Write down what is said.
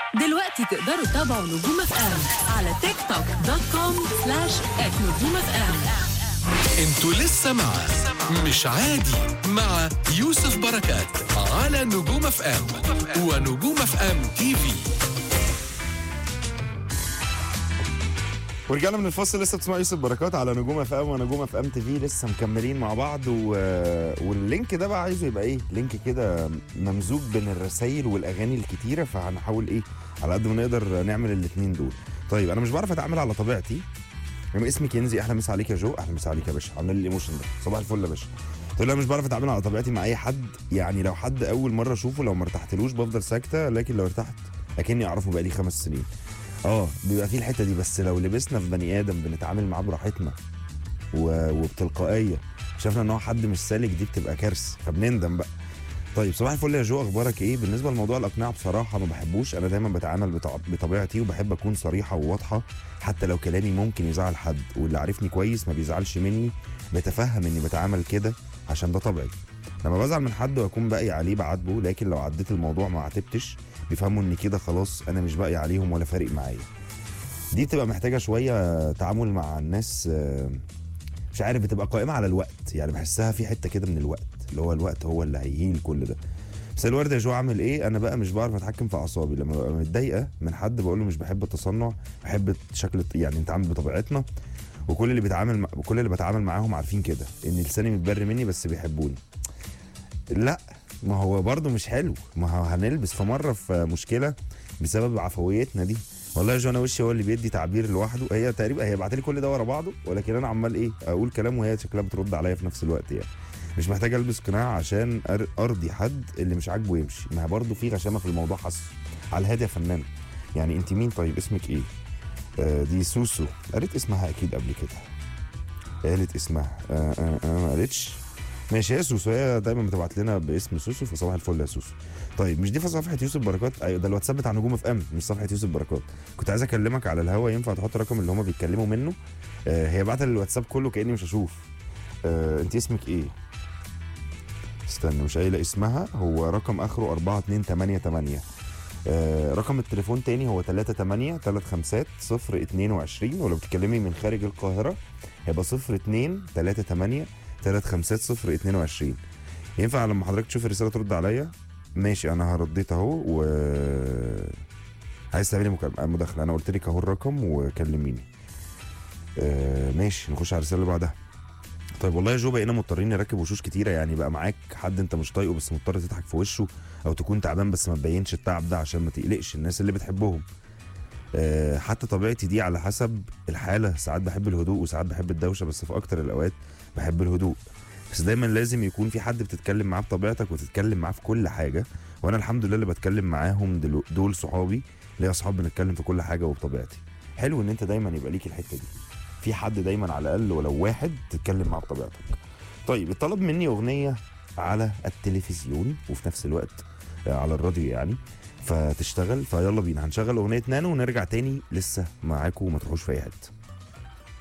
دلوقتي تقدروا تتابعوا نجوم اف ام على تيك توك دوت كوم سلاش ات نجوم اف ام انتوا لسه مع مش عادي مع يوسف بركات على نجوم اف ام ونجوم اف ام تي في ورجعنا من الفصل لسه بتسمع يوسف بركات على نجوم اف ام ونجوم اف ام تي في لسه مكملين مع بعض و... واللينك ده بقى عايزه يبقى ايه لينك كده ممزوج بين الرسائل والاغاني الكتيره فهنحاول ايه على قد ما نقدر نعمل الاثنين دول طيب انا مش بعرف اتعامل على طبيعتي انا اسمي كنزي اهلا مسا عليك يا جو اهلا مسا عليك يا باشا عامل لي الايموشن ده صباح الفل يا باشا قلت له انا مش بعرف اتعامل على طبيعتي مع اي حد يعني لو حد اول مره اشوفه لو ما ارتحتلوش بفضل ساكته لكن لو ارتحت اكني اعرفه بقالي خمس سنين اه بيبقى في الحته دي بس لو لبسنا في بني ادم بنتعامل معاه براحتنا و... وبتلقائيه شفنا ان هو حد مش سالك دي بتبقى كارثه فبنندم بقى طيب صباح الفل يا جو اخبارك ايه بالنسبه لموضوع الاقناع بصراحه ما بحبوش انا دايما بتعامل بطع... بطبيعتي وبحب اكون صريحه وواضحه حتى لو كلامي ممكن يزعل حد واللي عارفني كويس ما بيزعلش مني بيتفهم اني بتعامل كده عشان ده طبعي لما بزعل من حد واكون باقي عليه بعاتبه لكن لو عديت الموضوع ما عاتبتش بيفهموا ان كده خلاص انا مش باقي عليهم ولا فارق معايا دي بتبقى محتاجه شويه تعامل مع الناس آه، مش عارف بتبقى قائمه على الوقت يعني بحسها في حته كده من الوقت اللي هو الوقت هو اللي هيهيل كل ده بس الورد يا جو عامل ايه انا بقى مش بعرف اتحكم في اعصابي لما ببقى متضايقه من حد بقول له مش بحب التصنع بحب شكل يعني نتعامل بطبيعتنا وكل اللي بيتعامل مع... كل اللي بتعامل معاهم عارفين كده ان لساني متبر مني بس بيحبوني لا ما هو برضه مش حلو ما هو هنلبس في مره في مشكله بسبب عفويتنا دي والله يا جو انا وشي هو اللي بيدي تعبير لوحده هي تقريبا هي بعت لي كل ده ورا بعضه ولكن انا عمال ايه اقول كلام وهي شكلها بترد عليا في نفس الوقت يعني مش محتاج البس قناع عشان أر- ارضي حد اللي مش عاجبه يمشي ما هي برضه في غشامه في الموضوع حاسه على الهادي يا فنان يعني انت مين طيب اسمك ايه آه دي سوسو قالت اسمها اكيد قبل كده قالت اسمها آه آه آه ما قالتش ماشي يا سوسو هي دايما بتبعت لنا باسم سوسو فصباح الفل يا سوسو طيب مش دي في صفحه يوسف بركات ايوه ده الواتساب بتاع نجوم اف ام مش صفحه يوسف بركات كنت عايز اكلمك على الهوا ينفع تحط رقم اللي هما بيتكلموا منه آه هي بعت لي الواتساب كله كاني مش هشوف آه انت اسمك ايه استنى مش قايله اسمها هو رقم اخره 4288 آه رقم التليفون تاني هو 38 35 0 22 ولو بتتكلمي من خارج القاهره هيبقى 0 2 38 35 0 22 ينفع لما حضرتك تشوف الرساله ترد عليا ماشي انا هرديت اهو و عايز تعملي مكالمه مداخله انا قلت لك اهو الرقم وكلميني آه ماشي نخش على الرساله اللي بعدها طيب والله يا جو بقينا مضطرين نركب وشوش كتيره يعني بقى معاك حد انت مش طايقه بس مضطر تضحك في وشه او تكون تعبان بس ما تبينش التعب ده عشان ما تقلقش الناس اللي بتحبهم آه، حتى طبيعتي دي على حسب الحاله ساعات بحب الهدوء وساعات بحب الدوشه بس في اكتر الاوقات بحب الهدوء بس دايما لازم يكون في حد بتتكلم معاه بطبيعتك وتتكلم معاه في كل حاجه وانا الحمد لله اللي بتكلم معاهم دلو- دول صحابي ليا اصحاب بنتكلم في كل حاجه وبطبيعتي حلو ان انت دايما يبقى ليك الحته دي في حد دايما على الاقل ولو واحد تتكلم معاه بطبيعتك طيب اتطلب مني اغنيه على التلفزيون وفي نفس الوقت آه، على الراديو يعني فتشتغل فيلا بينا هنشغل اغنيه نانو ونرجع تاني لسه معاكم وما تروحوش في اي حته